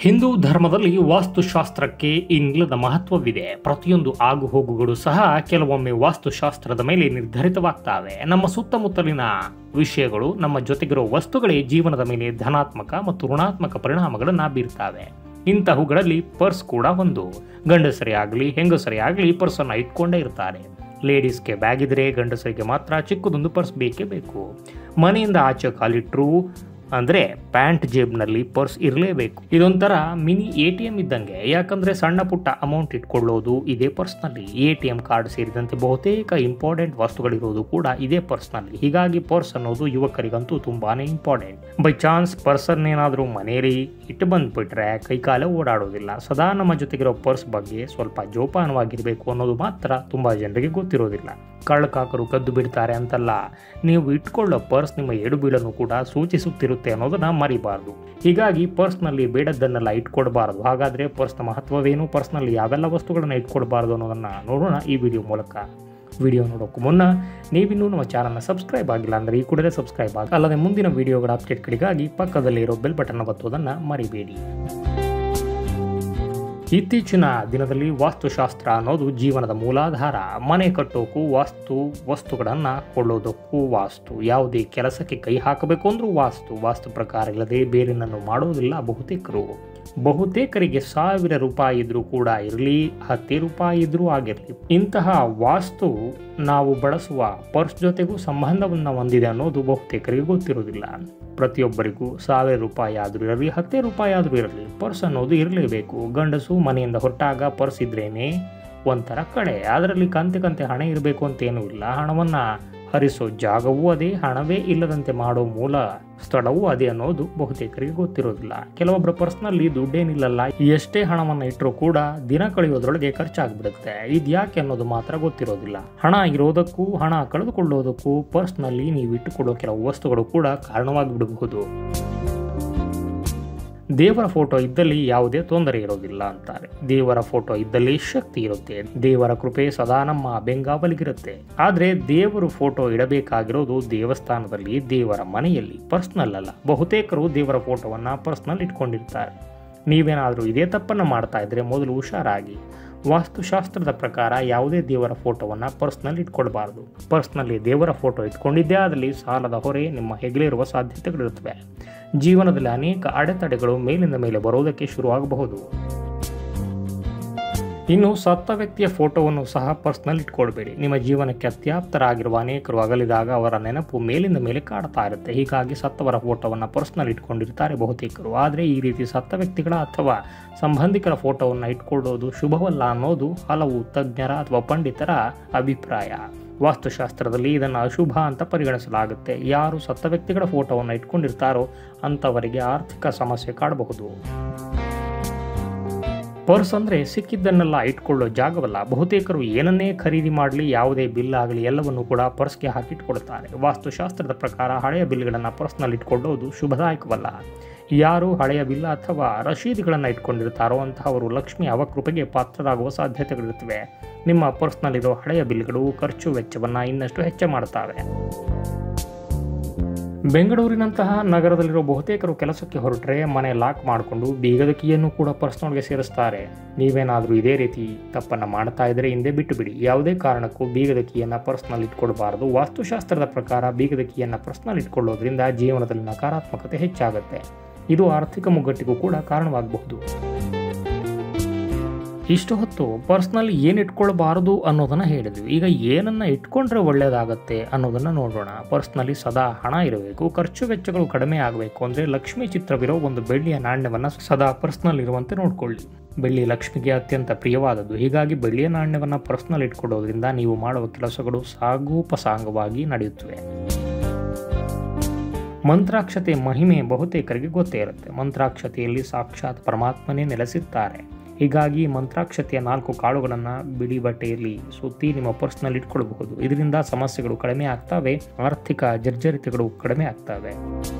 ಹಿಂದೂ ಧರ್ಮದಲ್ಲಿ ವಾಸ್ತುಶಾಸ್ತ್ರಕ್ಕೆ ಇಂಗ್ಲದ ಮಹತ್ವವಿದೆ ಪ್ರತಿಯೊಂದು ಆಗುಹೋಗುಗಳು ಸಹ ಕೆಲವೊಮ್ಮೆ ವಾಸ್ತುಶಾಸ್ತ್ರದ ಮೇಲೆ ನಿರ್ಧರಿತವಾಗ್ತವೆ ನಮ್ಮ ಸುತ್ತಮುತ್ತಲಿನ ವಿಷಯಗಳು ನಮ್ಮ ಜೊತೆಗಿರೋ ವಸ್ತುಗಳೇ ಜೀವನದ ಮೇಲೆ ಧನಾತ್ಮಕ ಮತ್ತು ಋಣಾತ್ಮಕ ಪರಿಣಾಮಗಳನ್ನು ಬೀರ್ತವೆ ಇಂತಹವುಗಳಲ್ಲಿ ಪರ್ಸ್ ಕೂಡ ಒಂದು ಗಂಡಸರೇ ಆಗಲಿ ಹೆಂಗಸರೇ ಆಗಲಿ ಪರ್ಸನ್ನು ಇಟ್ಕೊಂಡೇ ಇರ್ತಾರೆ ಲೇಡೀಸ್ಗೆ ಬ್ಯಾಗ್ ಇದ್ರೆ ಗಂಡಸರಿಗೆ ಮಾತ್ರ ಚಿಕ್ಕದೊಂದು ಪರ್ಸ್ ಬೇಕೇ ಬೇಕು ಮನೆಯಿಂದ ಆಚೆ ಕಾಲಿಟ್ರು ಅಂದರೆ ಪ್ಯಾಂಟ್ ಜೇಬ್ನಲ್ಲಿ ಪರ್ಸ್ ಇರಲೇಬೇಕು ಇದೊಂಥರ ಮಿನಿ ಎ ಟಿ ಎಮ್ ಇದ್ದಂಗೆ ಯಾಕಂದರೆ ಸಣ್ಣ ಪುಟ್ಟ ಅಮೌಂಟ್ ಇಟ್ಕೊಳ್ಳೋದು ಇದೇ ಪರ್ಸ್ನಲ್ಲಿ ಎ ಟಿ ಎಮ್ ಕಾರ್ಡ್ ಸೇರಿದಂತೆ ಬಹುತೇಕ ಇಂಪಾರ್ಟೆಂಟ್ ವಸ್ತುಗಳಿರೋದು ಕೂಡ ಇದೇ ಪರ್ಸ್ನಲ್ಲಿ ಹೀಗಾಗಿ ಪರ್ಸ್ ಅನ್ನೋದು ಯುವಕರಿಗಂತೂ ತುಂಬಾನೇ ಇಂಪಾರ್ಟೆಂಟ್ ಬೈ ಚಾನ್ಸ್ ಪರ್ಸನ್ ಏನಾದರೂ ಮನೆಯಲ್ಲಿ ಇಟ್ಟು ಬಂದ್ಬಿಟ್ರೆ ಕೈಕಾಲ ಓಡಾಡೋದಿಲ್ಲ ಸದಾ ನಮ್ಮ ಜೊತೆಗಿರೋ ಪರ್ಸ್ ಬಗ್ಗೆ ಸ್ವಲ್ಪ ಜೋಪಾನವಾಗಿರಬೇಕು ಅನ್ನೋದು ಮಾತ್ರ ತುಂಬ ಜನರಿಗೆ ಗೊತ್ತಿರೋದಿಲ್ಲ ಕಳ್ಳಕಾಕರು ಕದ್ದು ಬಿಡ್ತಾರೆ ಅಂತಲ್ಲ ನೀವು ಇಟ್ಕೊಳ್ಳೋ ಪರ್ಸ್ ನಿಮ್ಮ ಎಡು ಬೀಳನ್ನು ಕೂಡ ಸೂಚಿಸುತ್ತಿರುತ್ತೆ ಅನ್ನೋದನ್ನ ಮರಿಬಾರ್ದು ಹೀಗಾಗಿ ಪರ್ಸ್ನಲ್ಲಿ ಬೇಡದ್ದನ್ನೆಲ್ಲ ಇಟ್ಕೊಡ್ಬಾರ್ದು ಹಾಗಾದ್ರೆ ಪರ್ಸ್ನ ಮಹತ್ವವೇನು ಪರ್ಸ್ನಲ್ಲಿ ಯಾವೆಲ್ಲ ವಸ್ತುಗಳನ್ನ ಇಟ್ಕೊಡ್ಬಾರ್ದು ಅನ್ನೋದನ್ನ ನೋಡೋಣ ಈ ವಿಡಿಯೋ ಮೂಲಕ ವಿಡಿಯೋ ನೋಡೋಕ್ಕೂ ಮುನ್ನ ನೀವಿನ್ನೂ ನಮ್ಮ ಚಾನಲ್ನ ಸಬ್ಸ್ಕ್ರೈಬ್ ಆಗಿಲ್ಲ ಅಂದರೆ ಈ ಕೂಡಲೇ ಸಬ್ಸ್ಕ್ರೈಬ್ ಆಗಿ ಅಲ್ಲದೆ ಮುಂದಿನ ವಿಡಿಯೋಗಳ ಅಪ್ಡೇಟ್ಗಳಿಗಾಗಿ ಪಕ್ಕದಲ್ಲಿರೋ ಬೆಲ್ ಬಟನ್ ಒತ್ತೋದನ್ನು ಮರಿಬೇಡಿ ಇತ್ತೀಚಿನ ದಿನದಲ್ಲಿ ವಾಸ್ತುಶಾಸ್ತ್ರ ಅನ್ನೋದು ಜೀವನದ ಮೂಲಾಧಾರ ಮನೆ ಕಟ್ಟೋಕ್ಕೂ ವಾಸ್ತು ವಸ್ತುಗಳನ್ನು ಕೊಳ್ಳೋದಕ್ಕೂ ವಾಸ್ತು ಯಾವುದೇ ಕೆಲಸಕ್ಕೆ ಕೈ ಹಾಕಬೇಕು ಅಂದ್ರೂ ವಾಸ್ತು ವಾಸ್ತು ಪ್ರಕಾರ ಇಲ್ಲದೆ ಬೇರೇನನ್ನು ಮಾಡೋದಿಲ್ಲ ಬಹುತೇಕರು ಬಹುತೇಕರಿಗೆ ಸಾವಿರ ರೂಪಾಯಿ ಇದ್ರೂ ಕೂಡ ಇರಲಿ ಹತ್ತೇ ರೂಪಾಯಿ ಇದ್ರೂ ಆಗಿರಲಿ ಇಂತಹ ವಾಸ್ತು ನಾವು ಬಳಸುವ ಪರ್ಸ್ ಜೊತೆಗೂ ಸಂಬಂಧವನ್ನು ಹೊಂದಿದೆ ಅನ್ನೋದು ಬಹುತೇಕರಿಗೆ ಗೊತ್ತಿರೋದಿಲ್ಲ ಪ್ರತಿಯೊಬ್ಬರಿಗೂ ಸಾವಿರ ರೂಪಾಯಿ ಆದರೂ ಇರಲಿ ಹತ್ತೇ ರೂಪಾಯಿ ಆದರೂ ಇರಲಿ ಪರ್ಸ್ ಅನ್ನೋದು ಇರಲೇಬೇಕು ಗಂಡಸು ಮನೆಯಿಂದ ಹೊರಟಾಗ ಪರ್ಸ್ ಇದ್ರೇನೆ ಒಂಥರ ಕಡೆ ಅದರಲ್ಲಿ ಕಂತೆ ಕಂತೆ ಹಣ ಇರಬೇಕು ಅಂತ ಏನೂ ಇಲ್ಲ ಹಣವನ್ನು ಹರಿಸೋ ಜಾಗವೂ ಅದೇ ಹಣವೇ ಇಲ್ಲದಂತೆ ಮಾಡೋ ಮೂಲ ಸ್ಥಳವೂ ಅದೇ ಅನ್ನೋದು ಬಹುತೇಕರಿಗೆ ಗೊತ್ತಿರೋದಿಲ್ಲ ಕೆಲವೊಬ್ಬರ ಪರ್ಸ್ನಲ್ಲಿ ದುಡ್ಡೇನಿಲ್ಲಲ್ಲ ಎಷ್ಟೇ ಹಣವನ್ನು ಇಟ್ಟರೂ ಕೂಡ ದಿನ ಕಳೆಯೋದ್ರೊಳಗೆ ಖರ್ಚಾಗ್ಬಿಡುತ್ತೆ ಇದ್ಯಾಕೆ ಅನ್ನೋದು ಮಾತ್ರ ಗೊತ್ತಿರೋದಿಲ್ಲ ಹಣ ಇರೋದಕ್ಕೂ ಹಣ ಕಳೆದುಕೊಳ್ಳೋದಕ್ಕೂ ಪರ್ಸ್ನಲ್ಲಿ ನೀವು ಇಟ್ಟುಕೊಳ್ಳೋ ಕೆಲವು ವಸ್ತುಗಳು ಕೂಡ ಕಾರಣವಾಗಿ ಬಿಡಬಹುದು ದೇವರ ಫೋಟೋ ಇದ್ದಲ್ಲಿ ಯಾವುದೇ ತೊಂದರೆ ಇರೋದಿಲ್ಲ ಅಂತಾರೆ ದೇವರ ಫೋಟೋ ಇದ್ದಲ್ಲಿ ಶಕ್ತಿ ಇರುತ್ತೆ ದೇವರ ಕೃಪೆ ಸದಾ ನಮ್ಮ ಬೆಂಗಾವಲಿಗಿರುತ್ತೆ ಆದರೆ ದೇವರು ಫೋಟೋ ಇಡಬೇಕಾಗಿರೋದು ದೇವಸ್ಥಾನದಲ್ಲಿ ದೇವರ ಮನೆಯಲ್ಲಿ ಪರ್ಸ್ನಲ್ ಅಲ್ಲ ಬಹುತೇಕರು ದೇವರ ಫೋಟೋವನ್ನ ಪರ್ಸ್ನಲ್ ಇಟ್ಕೊಂಡಿರ್ತಾರೆ ನೀವೇನಾದರೂ ಇದೇ ತಪ್ಪನ್ನು ಮಾಡ್ತಾ ಇದ್ರೆ ಮೊದಲು ಹುಷಾರಾಗಿ ವಾಸ್ತುಶಾಸ್ತ್ರದ ಪ್ರಕಾರ ಯಾವುದೇ ದೇವರ ಫೋಟೋವನ್ನು ಪರ್ಸ್ನಲ್ಲಿ ಇಟ್ಕೊಳ್ಬಾರ್ದು ಪರ್ಸ್ನಲ್ಲಿ ದೇವರ ಫೋಟೋ ಇಟ್ಕೊಂಡಿದ್ದೇ ಆದಲ್ಲಿ ಸಾಲದ ಹೊರೆ ನಿಮ್ಮ ಹೆಗಲಿರುವ ಸಾಧ್ಯತೆಗಳಿರುತ್ತವೆ ಜೀವನದಲ್ಲಿ ಅನೇಕ ಅಡೆತಡೆಗಳು ಮೇಲಿಂದ ಮೇಲೆ ಬರೋದಕ್ಕೆ ಶುರುವಾಗಬಹುದು ಇನ್ನು ಸತ್ತ ವ್ಯಕ್ತಿಯ ಫೋಟೋವನ್ನು ಸಹ ಪರ್ಸ್ನಲ್ಲಿ ಇಟ್ಕೊಳ್ಬೇಡಿ ನಿಮ್ಮ ಜೀವನಕ್ಕೆ ಅತ್ಯಾಪ್ತರಾಗಿರುವ ಅನೇಕರು ಅಗಲಿದಾಗ ಅವರ ನೆನಪು ಮೇಲಿಂದ ಮೇಲೆ ಕಾಡ್ತಾ ಇರುತ್ತೆ ಹೀಗಾಗಿ ಸತ್ತವರ ಫೋಟೋವನ್ನು ಪರ್ಸ್ನಲ್ಲಿ ಇಟ್ಕೊಂಡಿರ್ತಾರೆ ಬಹುತೇಕರು ಆದರೆ ಈ ರೀತಿ ಸತ್ತ ವ್ಯಕ್ತಿಗಳ ಅಥವಾ ಸಂಬಂಧಿಕರ ಫೋಟೋವನ್ನು ಇಟ್ಕೊಳ್ಳೋದು ಶುಭವಲ್ಲ ಅನ್ನೋದು ಹಲವು ತಜ್ಞರ ಅಥವಾ ಪಂಡಿತರ ಅಭಿಪ್ರಾಯ ವಾಸ್ತುಶಾಸ್ತ್ರದಲ್ಲಿ ಇದನ್ನು ಅಶುಭ ಅಂತ ಪರಿಗಣಿಸಲಾಗುತ್ತೆ ಯಾರು ಸತ್ತ ವ್ಯಕ್ತಿಗಳ ಫೋಟೋವನ್ನು ಇಟ್ಕೊಂಡಿರ್ತಾರೋ ಅಂಥವರಿಗೆ ಆರ್ಥಿಕ ಸಮಸ್ಯೆ ಕಾಡಬಹುದು ಪರ್ಸ್ ಅಂದರೆ ಸಿಕ್ಕಿದ್ದನ್ನೆಲ್ಲ ಇಟ್ಕೊಳ್ಳೋ ಜಾಗವಲ್ಲ ಬಹುತೇಕರು ಏನನ್ನೇ ಖರೀದಿ ಮಾಡಲಿ ಯಾವುದೇ ಬಿಲ್ ಆಗಲಿ ಎಲ್ಲವನ್ನು ಕೂಡ ಪರ್ಸ್ಗೆ ಹಾಕಿಟ್ಕೊಳ್ತಾರೆ ವಾಸ್ತುಶಾಸ್ತ್ರದ ಪ್ರಕಾರ ಹಳೆಯ ಬಿಲ್ಗಳನ್ನು ಪರ್ಸ್ನಲ್ಲಿ ಇಟ್ಕೊಳ್ಳೋದು ಶುಭದಾಯಕವಲ್ಲ ಯಾರು ಹಳೆಯ ಬಿಲ್ ಅಥವಾ ರಶೀದಿಗಳನ್ನು ಇಟ್ಕೊಂಡಿರ್ತಾರೋ ಅಂತಹವರು ಲಕ್ಷ್ಮಿ ಅವಕೃಪೆಗೆ ಪಾತ್ರರಾಗುವ ಸಾಧ್ಯತೆಗಳಿರುತ್ತವೆ ನಿಮ್ಮ ಪರ್ಸ್ನಲ್ಲಿರೋ ಹಳೆಯ ಬಿಲ್ಗಳು ಖರ್ಚು ವೆಚ್ಚವನ್ನು ಇನ್ನಷ್ಟು ಹೆಚ್ಚು ಮಾಡ್ತವೆ ಬೆಂಗಳೂರಿನಂತಹ ನಗರದಲ್ಲಿರೋ ಬಹುತೇಕರು ಕೆಲಸಕ್ಕೆ ಹೊರಟ್ರೆ ಮನೆ ಲಾಕ್ ಮಾಡಿಕೊಂಡು ಬೀಗದ ಕೀಯನ್ನು ಕೂಡ ಪರ್ಸ್ನೊಳಗೆ ಸೇರಿಸ್ತಾರೆ ನೀವೇನಾದರೂ ಇದೇ ರೀತಿ ತಪ್ಪನ್ನು ಮಾಡ್ತಾ ಇದ್ರೆ ಹಿಂದೆ ಬಿಟ್ಟು ಬಿಡಿ ಯಾವುದೇ ಕಾರಣಕ್ಕೂ ಬೀಗದ ಕೀಯನ್ನು ಪರ್ಸ್ನಲ್ಲಿ ಇಟ್ಕೊಳ್ಬಾರ್ದು ವಾಸ್ತುಶಾಸ್ತ್ರದ ಪ್ರಕಾರ ಬೀಗದ ಕೀಯನ್ನು ಪರ್ಸ್ನಲ್ಲಿ ಇಟ್ಕೊಳ್ಳೋದ್ರಿಂದ ಜೀವನದಲ್ಲಿ ನಕಾರಾತ್ಮಕತೆ ಹೆಚ್ಚಾಗುತ್ತೆ ಇದು ಆರ್ಥಿಕ ಮುಗ್ಗಟ್ಟಿಗೂ ಕೂಡ ಕಾರಣವಾಗಬಹುದು ಇಷ್ಟು ಹೊತ್ತು ಪರ್ಸ್ನಲ್ ಏನು ಇಟ್ಕೊಳ್ಬಾರದು ಅನ್ನೋದನ್ನ ಹೇಳಿದ್ವಿ ಈಗ ಏನನ್ನ ಇಟ್ಕೊಂಡ್ರೆ ಒಳ್ಳೆಯದಾಗತ್ತೆ ಅನ್ನೋದನ್ನ ನೋಡೋಣ ಪರ್ಸ್ನಲ್ಲಿ ಸದಾ ಹಣ ಇರಬೇಕು ಖರ್ಚು ವೆಚ್ಚಗಳು ಕಡಿಮೆ ಆಗಬೇಕು ಅಂದರೆ ಲಕ್ಷ್ಮಿ ಚಿತ್ರವಿರೋ ಒಂದು ಬೆಳ್ಳಿಯ ನಾಣ್ಯವನ್ನು ಸದಾ ಪರ್ಸ್ನಲ್ ಇರುವಂತೆ ನೋಡ್ಕೊಳ್ಳಿ ಬೆಳ್ಳಿ ಲಕ್ಷ್ಮಿಗೆ ಅತ್ಯಂತ ಪ್ರಿಯವಾದದ್ದು ಹೀಗಾಗಿ ಬೆಳ್ಳಿಯ ನಾಣ್ಯವನ್ನು ಪರ್ಸ್ನಲ್ ಇಟ್ಕೊಳ್ಳೋದ್ರಿಂದ ನೀವು ಮಾಡುವ ಕೆಲಸಗಳು ಸಾಗೋಪಸಾಂಗವಾಗಿ ನಡೆಯುತ್ತವೆ ಮಂತ್ರಾಕ್ಷತೆ ಮಹಿಮೆ ಬಹುತೇಕರಿಗೆ ಗೊತ್ತೇ ಇರುತ್ತೆ ಮಂತ್ರಾಕ್ಷತೆಯಲ್ಲಿ ಸಾಕ್ಷಾತ್ ಪರಮಾತ್ಮನೇ ನೆಲೆಸಿರ್ತಾರೆ ಹೀಗಾಗಿ ಮಂತ್ರಾಕ್ಷತೆಯ ನಾಲ್ಕು ಕಾಳುಗಳನ್ನು ಬಿಳಿ ಬಟ್ಟೆಯಲ್ಲಿ ಸುತ್ತಿ ನಿಮ್ಮ ಪರ್ಸ್ನಲ್ಲಿ ಇಟ್ಕೊಳ್ಬಹುದು ಇದರಿಂದ ಸಮಸ್ಯೆಗಳು ಕಡಿಮೆ ಆಗ್ತವೆ ಆರ್ಥಿಕ ಜರ್ಜರಿತೆಗಳು ಕಡಿಮೆ ಆಗ್ತವೆ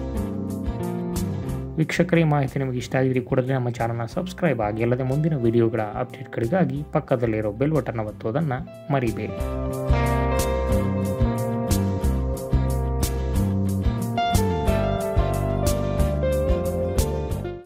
ವೀಕ್ಷಕರೇ ಮಾಹಿತಿ ನಿಮಗೆ ಇಷ್ಟ ಆಗಿದ್ರೆ ಕೂಡಲೇ ನಮ್ಮ ಚಾನಲ್ನ ಸಬ್ಸ್ಕ್ರೈಬ್ ಆಗಿ ಅಲ್ಲದೆ ಮುಂದಿನ ವಿಡಿಯೋಗಳ ಅಪ್ಡೇಟ್ಗಳಿಗಾಗಿ ಪಕ್ಕದಲ್ಲಿರೋ ಬೆಲ್ ಬಟನ್ ಒತ್ತೋದನ್ನು ಮರಿಬೇಡಿ